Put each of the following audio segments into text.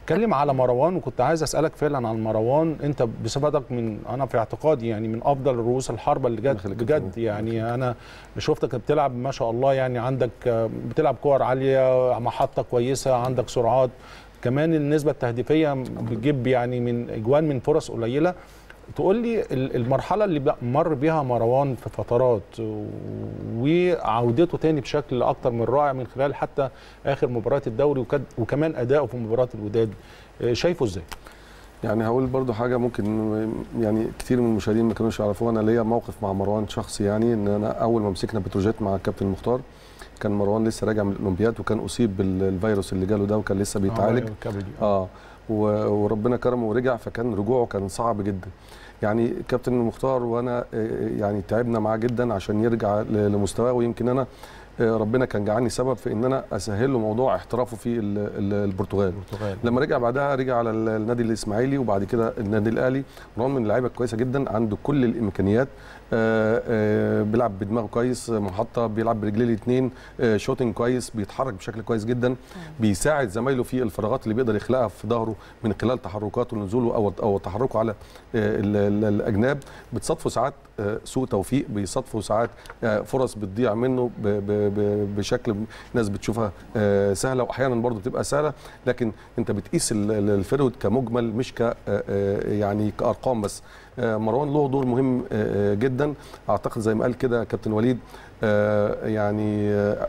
اتكلم على مروان وكنت عايز اسالك فعلا عن مروان انت بصفتك من انا في اعتقادي يعني من افضل رؤوس الحربه اللي جت يخليك بجد يا يعني انا شفتك بتلعب ما شاء الله يعني عندك آه، بتلعب كور عاليه محطه كويسه عندك سرعات كمان النسبه التهديفيه بتجيب يعني من اجوان من فرص قليله تقول لي ال- المرحله اللي بق- مر بيها مروان في فترات و- وعودته تاني بشكل اكتر من رائع من خلال حتى اخر مباريات الدوري وكد- وكمان اداؤه في مباراه الوداد آه، شايفه ازاي؟ يعني هقول برضو حاجه ممكن يعني كتير من المشاهدين ما كانوش يعرفوها انا ليا موقف مع مروان شخصي يعني ان انا اول ما مسكنا بتروجيت مع الكابتن مختار كان مروان لسه راجع من الاولمبياد وكان اصيب بالفيروس اللي جاله ده وكان لسه بيتعالج آه، كبدي. اه و- وربنا كرمه ورجع فكان رجوعه كان صعب جدا يعني كابتن المختار وانا آه، يعني تعبنا معاه جدا عشان يرجع ل- لمستواه ويمكن انا آه، ربنا كان جعلني سبب في ان انا اسهل له موضوع احترافه في ال- ال- البرتغال البرتغال لما رجع بعدها رجع على ال- النادي الاسماعيلي وبعد كده النادي الاهلي مروان من اللعيبه كويسه جدا عنده كل الامكانيات آه، آه، بيلعب بدماغه كويس محطه بيلعب برجليه الاثنين شوتنج كويس بيتحرك بشكل كويس جدا بيساعد زمايله في الفراغات اللي بيقدر يخلقها في ظهره من خلال تحركاته ونزوله او او تحركه على آه، ال- ال- الاجناب بتصادفه ساعات آه، سوء توفيق بيصادفه ساعات آه، فرص بتضيع منه ب- ب- ب- بشكل ناس بتشوفها آه، سهله واحيانا برضو بتبقى سهله لكن انت بتقيس ال- ال- الفرود كمجمل مش ك آه، آه، يعني كارقام بس آه، مروان له دور مهم آه، آه، جدا اعتقد زي ما قال كده كابتن وليد آه، يعني آه،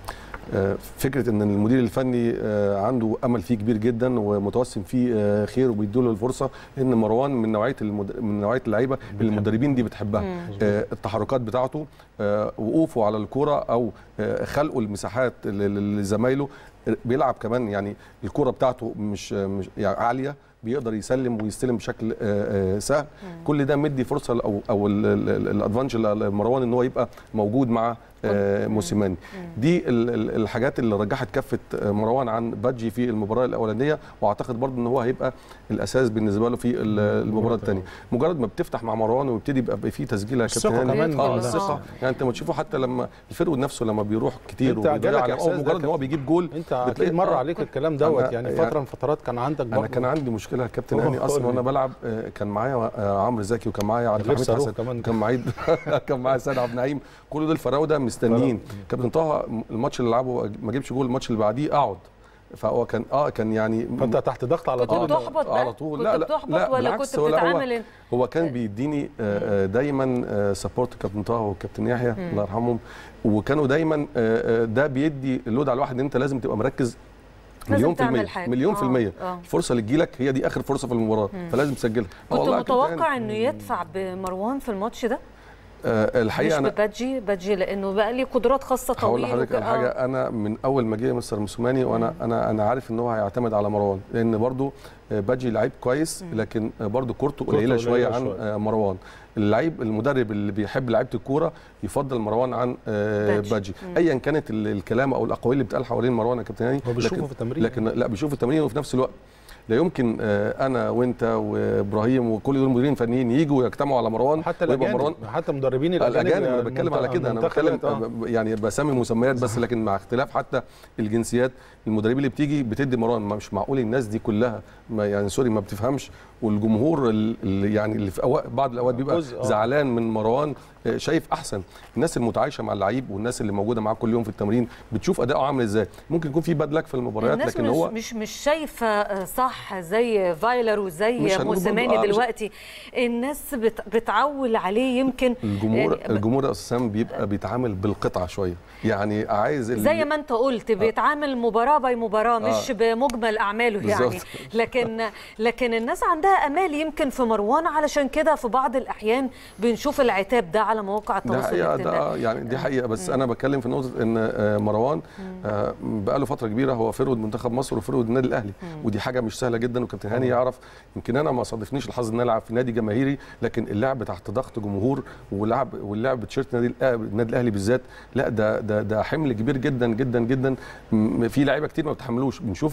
آه، فكره ان المدير الفني آه، عنده امل فيه كبير جدا ومتوسم فيه آه، خير وبيديله الفرصه لان مروان من نوعيه المد... من نوعيه اللعيبه اللي المدربين دي بتحبها آه، التحركات بتاعته آه، وقوفه على الكوره او آه، خلقه المساحات ل- ل- لزمايله آه، بيلعب كمان يعني الكوره بتاعته مش مش يعني عاليه بيقدر يسلم ويستلم بشكل آه، آه، سهل كل ده مدي فرصه او او الادفانج لمروان ان هو يبقى موجود مع آه، موسيماني دي ال- ال- الحاجات اللي رجحت كفه آه، مروان عن بادجي في المباراه الاولانيه واعتقد برضه ان هو هيبقى الاساس بالنسبه له في ال- المباراه الثانيه مجرد ما بتفتح مع مروان ويبتدي يبقى في تسجيل يا الثقة كابتن هاني. كمان اه ده. الثقه يعني انت ما تشوفه حتى لما الفرود نفسه لما بيروح كتير انت وبيضيع جالك على إحساس او ده مجرد ان هو كابتن؟ بيجيب جول انت بتلاقي- هتلاقي مر آه. عليك الكلام دوت أنا- يعني يعني- فتره من فترات كان عندك انا برضه كان عندي مشكله يا كابتن أوه، هاني اصلا قول وانا لي. بلعب آه، كان معايا آه، عمرو زكي وكان معايا عبد غير الحميد صاروخ حسن كمان. كان معايا كان معايا سيد عبد النعيم كل دول فراوده مستنيين كابتن طه الماتش اللي لعبه ما جبش جول الماتش اللي بعديه اقعد فهو كان اه كان يعني فانت تحت ضغط على كنت طول بتحبط بقى على طول كنت لا لا بتحبط لا ولا بالعكس كنت هو لا، هو- بتتعامل هو كان بيديني آه، آه، دايما سبورت كابتن طه وكابتن يحيى الله يرحمهم وكانوا دايما آه، آه، ده بيدي اللود على الواحد ان انت لازم تبقى مركز لازم مليون في تعمل المية حاجة. مليون في آه، المية آه. الفرصة اللي تجيلك هي دي آخر فرصة في المباراة فلازم تسجلها آه كنت والله يا كابتن هاني. متوقع انه يدفع بمروان في الماتش ده آه مش الحقيقة أنا ببادجي بادجي لانه بقى ليه قدرات خاصه هقول طويل لحضرتك وك- على حاجه آه. انا من اول ما جه مستر موسوماني وانا انا انا عارف ان هو هيعتمد على مروان لان برضو آه، باجي لعيب كويس لكن آه، برضو كورته قليله قليلة شويه عن شوية. آه، مروان اللعيب المدرب اللي بيحب لعيبه الكوره يفضل مروان عن آه، باجي. باجي ايا كانت ال- الكلام او الاقاويل اللي بتقال حوالين مروان يا كابتن هاني هو بيشوفه لكن- في التمرين. لكن لا بيشوف التمرين وفي نفس الوقت لا يمكن آه، انا وانت وابراهيم وكل دول مديرين فنيين يجوا ويجتمعوا على مروان حتى ويبقى الاجانب حتى مدربين الاجانب انا بتكلم على كده انا بتكلم المنتخبات، آه. يعني بسمي مسميات بس لكن مع اختلاف حتى الجنسيات المدربين اللي بتيجي بتدي مروان ما مش معقول الناس دي كلها ما يعني سوري ما بتفهمش والجمهور ال- اللي يعني اللي في أوقات بعض الاوقات بيبقى جزء، آه. زعلان من مروان آه، شايف احسن الناس المتعايشه مع اللعيب والناس اللي موجوده معاه كل يوم في التمرين بتشوف اداؤه عامل ازاي ممكن يكون في باد لك في المباريات الناس لكن مش هو مش مش شايفه آه، صح زي فايلر مش وزي هنقول موسيماني برضه- آه، مش- دلوقتي الناس بت بتعول عليه يمكن الجمهور يعني الجمهور اساسا بيبقى بيتعامل بالقطعه شويه يعني عايز ال- زي ما انت قلت بيتعامل مباراه باي مباراه مش آه. بمجمل اعماله يعني بالظبط. لكن لكن الناس عندها امال يمكن في مروان علشان كده في بعض الاحيان بنشوف العتاب ده على مواقع ده التواصل حقيقه الاجتماعي ده يعني دي حقيقه بس انا بتكلم في نقطه ان آه، مروان آه، بقاله فتره كبيره هو فرود منتخب مصر وفرود النادي الاهلي ودي حاجه مش سهله جدا وكابتن هاني يعرف يمكن انا ما صادفنيش الحظ ان أنا العب في نادي جماهيري لكن اللعب تحت ضغط جمهور واللعب واللعب بتيشيرت النادي الأهلي- النادي الاهلي بالذات لا ده ده ده حمل كبير جدا جدا جدا م- في لعيبه كتير ما بتحملوش بنشوف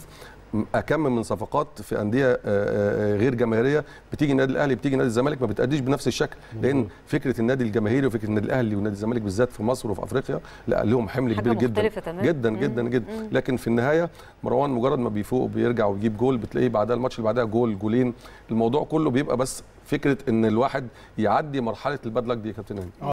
اكم من صفقات في انديه آه، آه، غير جماهيريه بتيجي النادي الاهلي بتيجي نادي الزمالك ما بتاديش بنفس الشكل لان فكره النادي الجماهيري وفكره النادي الاهلي والنادي الزمالك بالذات في مصر وفي افريقيا لا لهم حمل حاجة كبير جدا مختلفة تماماً. جدا مم. جدا جدا لكن في النهايه مروان مجرد ما بيفوق بيرجع ويجيب جول بتلاقيه بعدها الماتش اللي بعدها جول جولين الموضوع كله بيبقى بس فكره ان الواحد يعدي مرحله الباد لك دي يا كابتن هاني